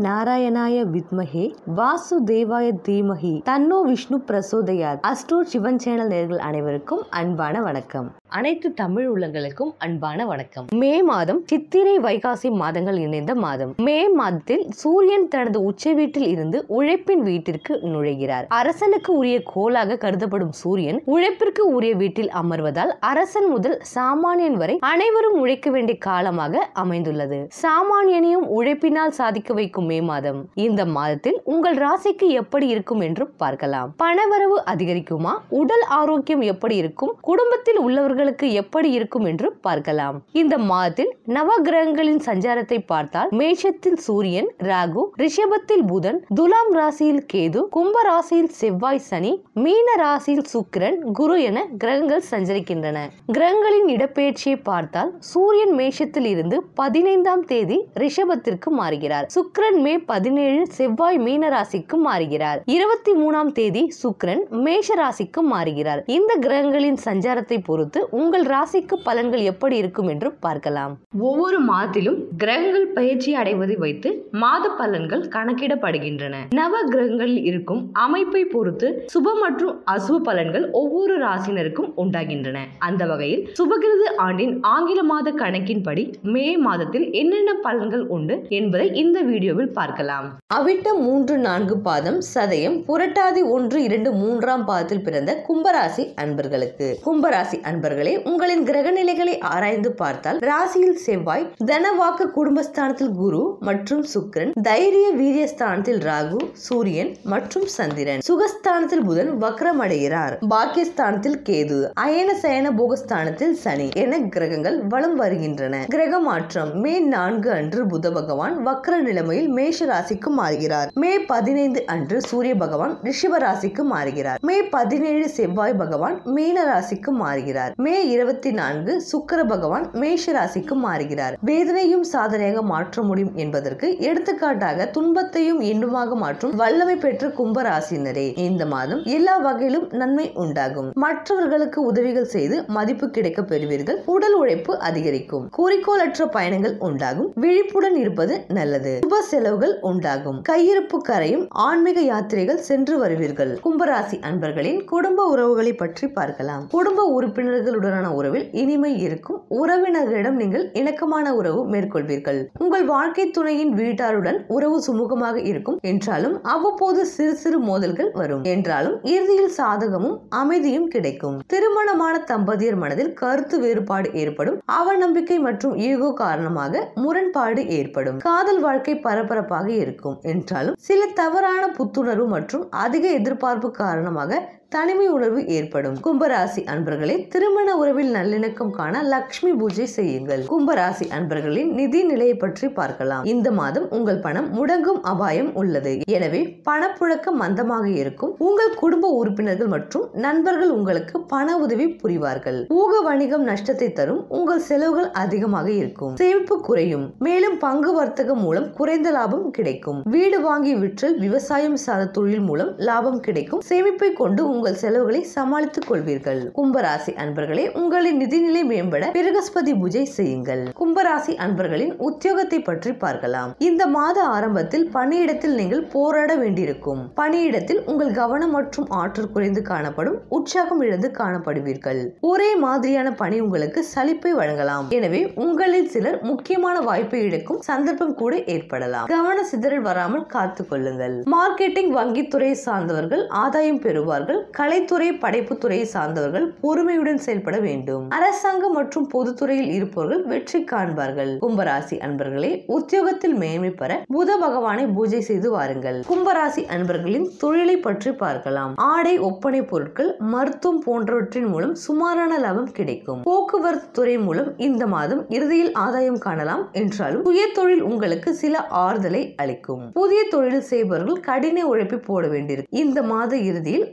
நாராயணாய வித்மஹே வாசுதேவாய தீமஹி தன்னோ விஷ்ணு பிரசோதயாத் அஸ்ட்ரோ சிவன் சேனல் நேர்கள் அனைவருக்கும் அன்பான வணக்கம் அனைத்து தமிழ் உள்ளங்களுக்கும் அன்பான வணக்கம் மே மாதம் சித்திரை வைகாசி மாதங்கள் இணைந்த மாதம் மே மாதத்தில் சூரியன் தனது உச்ச வீட்டில் இருந்து உழைப்பின் வீட்டிற்கு நுழைகிறார் அரசனுக்கு உரிய கோலாக கருதப்படும் சூரியன் உழைப்பிற்கு உரிய வீட்டில் அமர்வதால் அரசன் முதல் சாமானியன் வரை அனைவரும் உழைக்க வேண்டிய காலமாக அமைந்துள்ளது சாமானியனையும் உழைப்பினால் சாதிக்க வைக்கும் மே மாதம் இந்த மாதத்தில் உங்கள் ராசிக்கு எப்படி இருக்கும் என்று பார்க்கலாம் பணவரவு அதிகரிக்குமா உடல் ஆரோக்கியம் எப்படி இருக்கும் குடும்பத்தில் உள்ளவர்களுக்கு எப்படி இருக்கும் என்று பார்க்கலாம் இந்த மாதத்தில் நவ கிரகங்களின் சஞ்சாரத்தை பார்த்தால் மேஷத்தில் சூரியன் ராகு ரிஷபத்தில் புதன் துலாம் ராசியில் கேது கும்ப ராசியில் செவ்வாய் சனி மீன ராசியில் சுக்கிரன் குரு என கிரகங்கள் சஞ்சரிக்கின்றன கிரகங்களின் இடப்பெயர்ச்சியை பார்த்தால் சூரியன் மேஷத்தில் இருந்து பதினைந்தாம் தேதி ரிஷபத்திற்கு மாறுகிறார் சுக்கிரன் மே பதினேழு செவ்வாய் மீன ராசிக்கு மாறுகிறார் இருபத்தி மூணாம் தேதி சுக்கிரன் மேஷ ராசிக்கு மாறுகிறார் இந்த கிரகங்களின் சஞ்சாரத்தை பொறுத்து உங்கள் ராசிக்கு பலன்கள் எப்படி இருக்கும் என்று பார்க்கலாம் ஒவ்வொரு மாதத்திலும் கிரகங்கள் பயிற்சி அடைவதை வைத்து மாத பலன்கள் கணக்கிடப்படுகின்றன நவ கிரகங்களில் இருக்கும் அமைப்பை பொறுத்து சுப மற்றும் அசுப பலன்கள் ஒவ்வொரு ராசினருக்கும் உண்டாகின்றன அந்த வகையில் சுபகிருது ஆண்டின் ஆங்கில மாத கணக்கின்படி மே மாதத்தில் என்னென்ன பலன்கள் உண்டு என்பதை இந்த வீடியோவில் பார்க்கலாம் அவிட்டம் மூன்று நான்கு பாதம் சதயம் புரட்டாதி ஒன்று இரண்டு மூன்றாம் பாதத்தில் பிறந்த கும்பராசி அன்பர்களுக்கு கும்பராசி அன்பர்களே உங்களின் கிரக நிலைகளை ஆராய்ந்து பார்த்தால் ராசியில் செவ்வாய் தனவாக்கு குடும்பஸ்தானத்தில் குரு மற்றும் சுக்கிரன் தைரிய வீரியஸ்தானத்தில் ராகு சூரியன் மற்றும் சந்திரன் சுகஸ்தானத்தில் புதன் வக்ரமடைகிறார் பாக்கியஸ்தானத்தில் கேது அயன சயன போகஸ்தானத்தில் சனி என கிரகங்கள் வலம் வருகின்றன கிரக மாற்றம் மே நான்கு அன்று புத பகவான் வக்ர நிலைமையில் மேஷ ராசிக்கு மாறுகிறார் மே பதினைந்து அன்று சூரிய பகவான் ரிஷப ராசிக்கு மாறுகிறார் மே பதினேழு செவ்வாய் பகவான் மீன ராசிக்கு மாறுகிறார் மே இருபத்தி நான்கு சுக்கர பகவான் மேஷ ராசிக்கு மாறுகிறார் வேதனையும் சாதனையாக மாற்ற முடியும் என்பதற்கு எடுத்துக்காட்டாக துன்பத்தையும் எண்ணுமாக மாற்றும் வல்லமை பெற்ற கும்ப ராசினரே இந்த மாதம் எல்லா வகையிலும் நன்மை உண்டாகும் மற்றவர்களுக்கு உதவிகள் செய்து மதிப்பு கிடைக்க பெறுவீர்கள் உடல் உழைப்பு அதிகரிக்கும் குறிக்கோளற்ற பயணங்கள் உண்டாகும் விழிப்புடன் இருப்பது நல்லது சுப செலவுகள் உண்டாகும் கையிருப்பு கரையும் ஆன்மீக யாத்திரைகள் சென்று வருவீர்கள் கும்பராசி அன்பர்களின் குடும்ப உறவுகளை பற்றி பார்க்கலாம் குடும்ப உறுப்பினர்களுடனான உறவில் இனிமை இருக்கும் உறவினர்களிடம் நீங்கள் இணக்கமான உறவு மேற்கொள்வீர்கள் உங்கள் வாழ்க்கை துணையின் வீட்டாருடன் உறவு சுமூகமாக இருக்கும் என்றாலும் அவ்வப்போது சிறு சிறு மோதல்கள் வரும் என்றாலும் இறுதியில் சாதகமும் அமைதியும் கிடைக்கும் திருமணமான தம்பதியர் மனதில் கருத்து வேறுபாடு ஏற்படும் அவநம்பிக்கை மற்றும் ஈகோ காரணமாக முரண்பாடு ஏற்படும் காதல் வாழ்க்கை பரபரப்பாக இருக்கும் என்றாலும் சில தவறான புத்துணர்வு மற்றும் அதிக எதிர்பார்ப்பு காரணமாக தனிமை உணர்வு ஏற்படும் கும்பராசி அன்பர்களே திருமண உறவில் நல்லிணக்கம் காண லக்ஷ்மி பூஜை செய்யுங்கள் கும்பராசி அன்பர்களின் நிதி நிலையை பற்றி பார்க்கலாம் இந்த மாதம் உங்கள் பணம் முடங்கும் அபாயம் உள்ளது எனவே பணப்புழக்கம் மந்தமாக இருக்கும் உங்கள் குடும்ப உறுப்பினர்கள் மற்றும் நண்பர்கள் உங்களுக்கு பண உதவி புரிவார்கள் ஊக வணிகம் நஷ்டத்தை தரும் உங்கள் செலவுகள் அதிகமாக இருக்கும் சேமிப்பு குறையும் மேலும் பங்கு வர்த்தகம் மூலம் குறைந்த லாபம் கிடைக்கும் வீடு வாங்கி விற்றல் விவசாயம் சார்ந்த தொழில் மூலம் லாபம் கிடைக்கும் சேமிப்பை கொண்டு உங்கள் செலவுகளை சமாளித்துக் கொள்வீர்கள் கும்பராசி அன்பர்களே உங்களின் நிதிநிலை மேம்பட பிரகஸ்பதி பூஜை செய்யுங்கள் கும்பராசி அன்பர்களின் உத்தியோகத்தை பற்றி பார்க்கலாம் இந்த மாத ஆரம்பத்தில் பணியிடத்தில் நீங்கள் போராட வேண்டியிருக்கும் பணியிடத்தில் உங்கள் கவனம் மற்றும் ஆற்றல் குறைந்து காணப்படும் உற்சாகம் இழந்து காணப்படுவீர்கள் ஒரே மாதிரியான பணி உங்களுக்கு சலிப்பை வழங்கலாம் எனவே உங்களில் சிலர் முக்கியமான வாய்ப்பை இழக்கும் சந்தர்ப்பம் கூட ஏற்படலாம் கவன சிதறல் வராமல் காத்துக் கொள்ளுங்கள் மார்க்கெட்டிங் வங்கித்துறை சார்ந்தவர்கள் ஆதாயம் பெறுவார்கள் கலைத்துறை படைப்புத்துறையை சார்ந்தவர்கள் பொறுமையுடன் செயல்பட வேண்டும் அரசாங்கம் மற்றும் பொதுத்துறையில் இருப்பவர்கள் வெற்றி காண்பார்கள் கும்பராசி அன்பர்களே உத்தியோகத்தில் மேன்மை பெற புத பகவானை பூஜை செய்து வாருங்கள் கும்பராசி அன்பர்களின் தொழிலை பற்றி பார்க்கலாம் ஆடை ஒப்பனை பொருட்கள் மருத்துவம் போன்றவற்றின் மூலம் சுமாரான லாபம் கிடைக்கும் போக்குவரத்து துறை மூலம் இந்த மாதம் இறுதியில் ஆதாயம் காணலாம் என்றாலும் சுய தொழில் உங்களுக்கு சில ஆறுதலை அளிக்கும் புதிய தொழில் செய்பவர்கள் கடின உழைப்பை போட வேண்டியிருக்கும் இந்த மாத இறுதியில் உங்கள் திட்டம்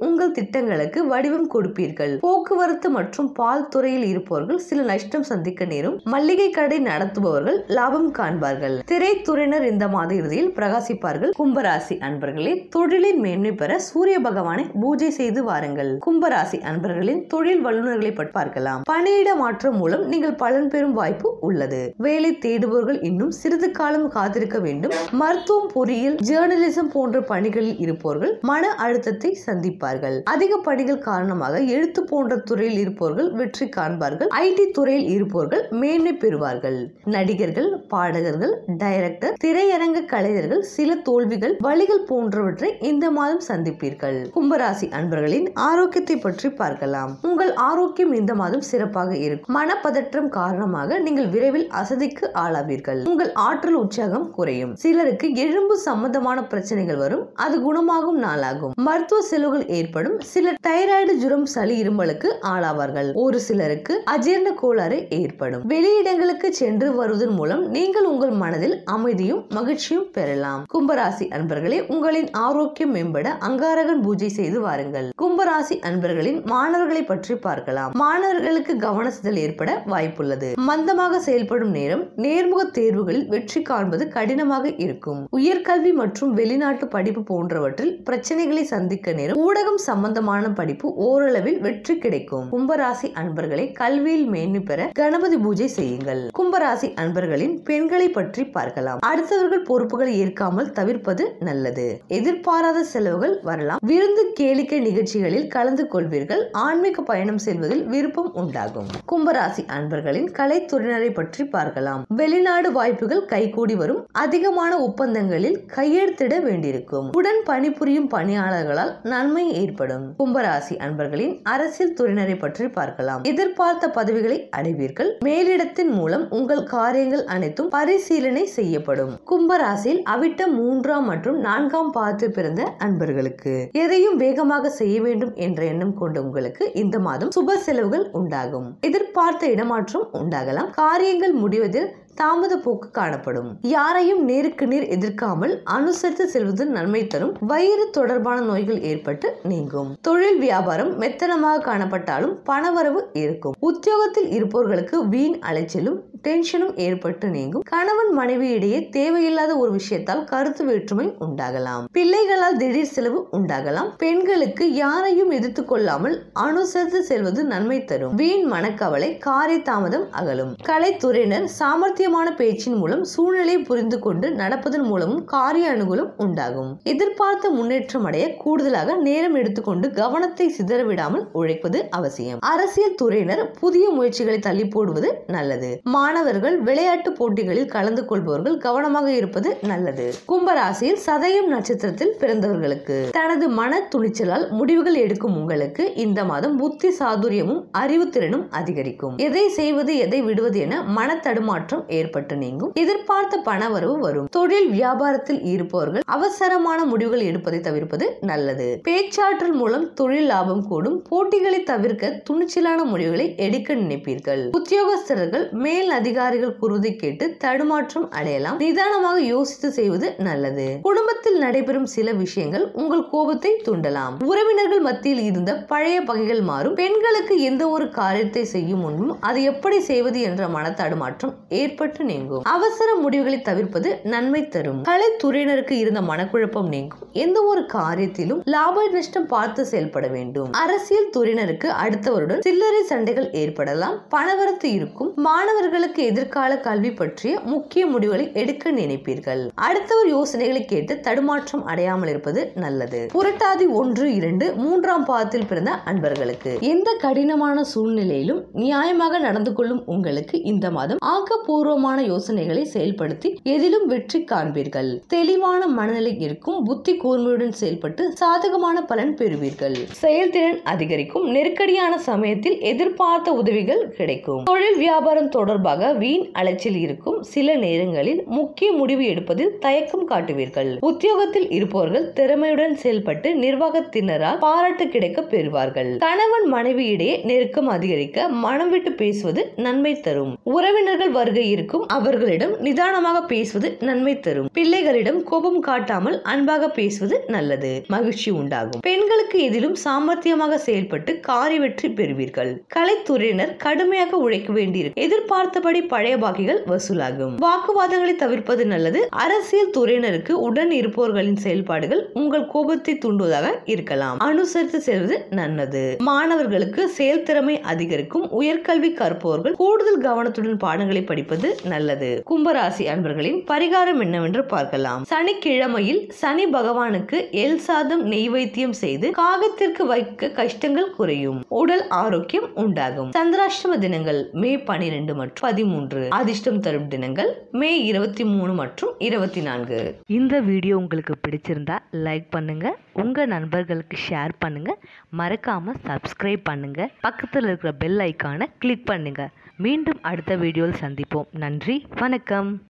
திட்டங்களுக்கு வடிவம் கொடுப்பீர்கள் போக்குவரத்து மற்றும் பால் துறையில் இருப்பவர்கள் சில நஷ்டம் சந்திக்க நேரும் மல்லிகை கடை நடத்துபவர்கள் லாபம் காண்பார்கள் திரைத்துறையினர் இந்த மாத இறுதியில் பிரகாசிப்பார்கள் கும்பராசி அன்பர்களே தொழிலின் மேன்மை பெற சூரிய பகவானை பூஜை செய்து வாருங்கள் கும்பராசி அன்பர்களின் தொழில் வல்லுநர்களை பற்றி பார்க்கலாம் பணியிட மாற்றம் மூலம் நீங்கள் பலன் பெறும் வாய்ப்பு உள்ளது வேலை தேடுபவர்கள் இன்னும் சிறிது காலம் காத்திருக்க வேண்டும் மருத்துவம் பொறியியல் ஜேர்னலிசம் போன்ற பணிகளில் இருப்பவர்கள் மன அழுத்தத்தை சந்திப்பார்கள் அதிக பணிகள் காரணமாக எழுத்து போன்ற துறையில் இருப்பவர்கள் வெற்றி காண்பார்கள் ஐடி துறையில் இருப்பவர்கள் மேன்மை பெறுவார்கள் நடிகர்கள் பாடகர்கள் டைரக்டர் திரையரங்க கலைஞர்கள் சில தோல்விகள் வழிகள் போன்றவற்றை இந்த மாதம் சந்திப்பீர்கள் கும்பராசி அன்பர்களின் ஆரோக்கியத்தை பற்றி பார்க்கலாம் உங்கள் ஆரோக்கியம் இந்த மாதம் சிறப்பாக இருக்கும் மனப்பதற்றம் காரணமாக நீங்கள் விரைவில் அசதிக்கு ஆளாவீர்கள் உங்கள் ஆற்றல் உற்சாகம் குறையும் சிலருக்கு எலும்பு சம்பந்தமான பிரச்சனைகள் வரும் அது குணமாகும் நாளாகும் மருத்துவ செலவுகள் ஏற்படும் சிலர் தைராய்டு ஜுரம் சளி இருமலுக்கு ஆளாவார்கள் ஒரு சிலருக்கு அஜீரண கோளாறு ஏற்படும் வெளியிடங்களுக்கு சென்று வருவதன் மூலம் நீங்கள் உங்கள் மனதில் அமைதியும் மகிழ்ச்சியும் பெறலாம் கும்பராசி அன்பர்களே உங்களின் ஆரோக்கியம் மேம்பட அங்காரகன் பூஜை செய்து வாருங்கள் கும்பராசி அன்பர்களின் மாணவர்களை பற்றி பார்க்கலாம் மாணவர்களுக்கு கவன சிதல் ஏற்பட வாய்ப்புள்ளது மந்தமாக செயல்படும் நேரம் நேர்முக தேர்வுகளில் வெற்றி காண்பது கடினமாக இருக்கும் உயர்கல்வி மற்றும் வெளிநாட்டு படிப்பு போன்றவற்றில் பிரச்சனைகளை சந்திக்க நேரம் ஊடகம் சம்பந்தமான படிப்பு ஓரளவில் வெற்றி கிடைக்கும் கும்பராசி அன்பர்களை கல்வியில் மேன்மை பெற கணபதி பூஜை செய்யுங்கள் கும்பராசி அன்பர்களின் பெண்களை பற்றி பார்க்கலாம் அடுத்தவர்கள் பொறுப்புகளை ஏற்காமல் தவிர்ப்பது நல்லது எதிர்பாராத செலவுகள் வரலாம் விருந்து கேளிக்கை நிகழ்ச்சிகளில் கலந்து கொள்வீர்கள் ஆன்மீக பயணம் செல்வதில் விருப்பம் உண்டாகும் கும்பராசி அன்பர்களின் கலைத்துறையினரை பற்றி பார்க்கலாம் வெளிநாடு வாய்ப்புகள் கைகூடி வரும் அதிகமான ஒப்பந்தங்களில் கையெழுத்திட வேண்டியிருக்கும் உடன் பணிபுரியும் பணியாளர்களால் நன்மை ஏற்படும் கும்பராசி அன்பர்களின் அரசியல் துறையினரை பற்றி பார்க்கலாம் எதிர்பார்த்த பதவிகளை அடைவீர்கள் மேலிடத்தின் மூலம் உங்கள் காரியங்கள் அனைத்தும் பரிசீலனை செய்யப்படும் கும்பராசியில் அவிட்டம் மூன்றாம் மற்றும் நான்காம் பாதத்தில் பிறந்த அன்பர்களுக்கு எதையும் வேகமாக செய்ய வேண்டும் என்ற எண்ணம் கொண்ட உங்களுக்கு இந்த மாதம் சுப செலவுகள் உண்டாகும் எதிர்பார்த்த இடமாற்றம் உண்டாகலாம் காரியங்கள் முடிவதில் தாமத போக்கு காணப்படும் யாரையும் நேருக்கு நேர் எதிர்க்காமல் அனுசரித்து செல்வது நன்மை தரும் வயிறு தொடர்பான நோய்கள் ஏற்பட்டு நீங்கும் தொழில் வியாபாரம் மெத்தனமாக காணப்பட்டாலும் பணவரவு இருக்கும் உத்தியோகத்தில் இருப்பவர்களுக்கு வீண் அலைச்சலும் டென்ஷனும் ஏற்பட்டு நீங்கும் கணவன் மனைவி இடையே தேவையில்லாத ஒரு விஷயத்தால் கருத்து வேற்றுமை உண்டாகலாம் பிள்ளைகளால் திடீர் செலவு உண்டாகலாம் பெண்களுக்கு யாரையும் எதிர்த்து கொள்ளாமல் அனுசரித்து செல்வது நன்மை தரும் வீண் மனக்கவலை காரிய தாமதம் அகலும் கலைத்துறையினர் சாமர்த்தியமான பேச்சின் மூலம் சூழ்நிலையை புரிந்து கொண்டு நடப்பதன் மூலமும் காரிய அனுகூலம் உண்டாகும் எதிர்பார்த்த முன்னேற்றம் அடைய கூடுதலாக நேரம் எடுத்துக்கொண்டு கவனத்தை சிதறவிடாமல் உழைப்பது அவசியம் அரசியல் துறையினர் புதிய முயற்சிகளை தள்ளி போடுவது நல்லது மாணவர்கள் விளையாட்டு போட்டிகளில் கலந்து கொள்பவர்கள் கவனமாக இருப்பது நல்லது கும்பராசியில் சதயம் நட்சத்திரத்தில் பிறந்தவர்களுக்கு தனது மன துணிச்சலால் முடிவுகள் எடுக்கும் உங்களுக்கு இந்த மாதம் புத்தி சாதுரியமும் அறிவுத்திறனும் அதிகரிக்கும் எதை செய்வது எதை விடுவது என மன தடுமாற்றம் ஏற்பட்டு நீங்கும் எதிர்பார்த்த பணவரவு வரும் தொழில் வியாபாரத்தில் இருப்பவர்கள் அவசரமான முடிவுகள் எடுப்பதை தவிர்ப்பது நல்லது பேச்சாற்றல் மூலம் தொழில் லாபம் கூடும் போட்டிகளை தவிர்க்க துணிச்சலான முடிவுகளை எடுக்க நினைப்பீர்கள் உத்தியோகஸ்தர்கள் மேல் அதிகாரிகள் கூறுவதை கேட்டு தடுமாற்றம் அடையலாம் நிதானமாக யோசித்து செய்வது நல்லது குடும்பத்தில் நடைபெறும் சில விஷயங்கள் உங்கள் கோபத்தை தூண்டலாம் உறவினர்கள் மத்தியில் இருந்த பழைய பகைகள் மாறும் பெண்களுக்கு எந்த ஒரு காரியத்தை செய்யும் முன்பும் அதை எப்படி செய்வது என்ற மனத்தடுமாற்றம் ஏற்பட்டு நீங்கும் அவசர முடிவுகளை தவிர்ப்பது நன்மை தரும் கலைத்துறையினருக்கு இருந்த மனக்குழப்பம் நீங்கும் எந்த ஒரு காரியத்திலும் லாப நஷ்டம் பார்த்து செயல்பட வேண்டும் அரசியல் துறையினருக்கு அடுத்தவருடன் சில்லறை சண்டைகள் ஏற்படலாம் பணவரத்து இருக்கும் மாணவர்களுக்கு எதிர்கால கல்வி பற்றிய முக்கிய முடிவுகளை எடுக்க நினைப்பீர்கள் அடுத்தவர் யோசனைகளை கேட்டு தடுமாற்றம் அடையாமல் இருப்பது நல்லது புரட்டாதி ஒன்று இரண்டு மூன்றாம் பாதத்தில் பிறந்த அன்பர்களுக்கு எந்த கடினமான சூழ்நிலையிலும் நியாயமாக நடந்து கொள்ளும் உங்களுக்கு இந்த மாதம் ஆக்கப்பூர்வமான யோசனைகளை செயல்படுத்தி எதிலும் வெற்றி காண்பீர்கள் தெளிவான மனநிலை இருக்கும் புத்தி கூர்மையுடன் செயல்பட்டு சாதகமான பலன் பெறுவீர்கள் செயல்திறன் அதிகரிக்கும் நெருக்கடியான சமயத்தில் எதிர்பார்த்த உதவிகள் கிடைக்கும் தொழில் வியாபாரம் தொடர்பாக வீண் அலைச்சல் இருக்கும் சில நேரங்களில் முக்கிய முடிவு எடுப்பதில் தயக்கம் காட்டுவீர்கள் உத்தியோகத்தில் இருப்பவர்கள் திறமையுடன் செயல்பட்டு நிர்வாகத்தினரால் பாராட்டு கிடைக்க பெறுவார்கள் கணவன் மனைவி இடையே நெருக்கம் அதிகரிக்க மனம் விட்டு பேசுவது நன்மை தரும் உறவினர்கள் வருகை இருக்கும் அவர்களிடம் நிதானமாக பேசுவது நன்மை தரும் பிள்ளைகளிடம் கோபம் காட்டாமல் அன்பாக பேசுவது நல்லது மகிழ்ச்சி உண்டாகும் பெண்களுக்கு எதிலும் சாமர்த்தியமாக செயல்பட்டு காரி வெற்றி பெறுவீர்கள் கலைத்துறையினர் கடுமையாக உழைக்க வேண்டியிருக்கும் எதிர்பார்த்தபடி பழைய பாக்கிகள் வசூலாகும் வாக்குவாதங்களை தவிர்ப்பது நல்லது அரசியல் துறையினருக்கு உடன் இருப்பவர்களின் செயல்பாடுகள் உங்கள் கோபத்தை தூண்டுவதாக இருக்கலாம் அனுசரித்து செல்வது நல்லது மாணவர்களுக்கு செயல்திறமை அதிகரிக்கும் உயர்கல்வி கற்பவர்கள் கூடுதல் கவனத்துடன் பாடங்களை படிப்பது நல்லது கும்பராசி அன்பர்களின் பரிகாரம் என்னவென்று பார்க்கலாம் சனிக்கிழமையில் சனி பகவானுக்கு எல் சாதம் நெய் வைத்தியம் செய்து காகத்திற்கு வைக்க கஷ்டங்கள் குறையும் உடல் ஆரோக்கியம் உண்டாகும் சந்திராஷ்டம தினங்கள் மே பனிரெண்டு மற்றும் பதிமூன்று அதிர்ஷ்டம் தரும் தினங்கள் மே இருபத்தி மூணு மற்றும் இருபத்தி நான்கு இந்த வீடியோ உங்களுக்கு பிடிச்சிருந்தா லைக் பண்ணுங்க உங்க நண்பர்களுக்கு ஷேர் பண்ணுங்க மறக்காம சப்ஸ்கிரைப் பண்ணுங்க பக்கத்தில் இருக்கிற பெல் ஐக்கானை கிளிக் பண்ணுங்க மீண்டும் அடுத்த வீடியோவில் சந்திப்போம் நன்றி வணக்கம்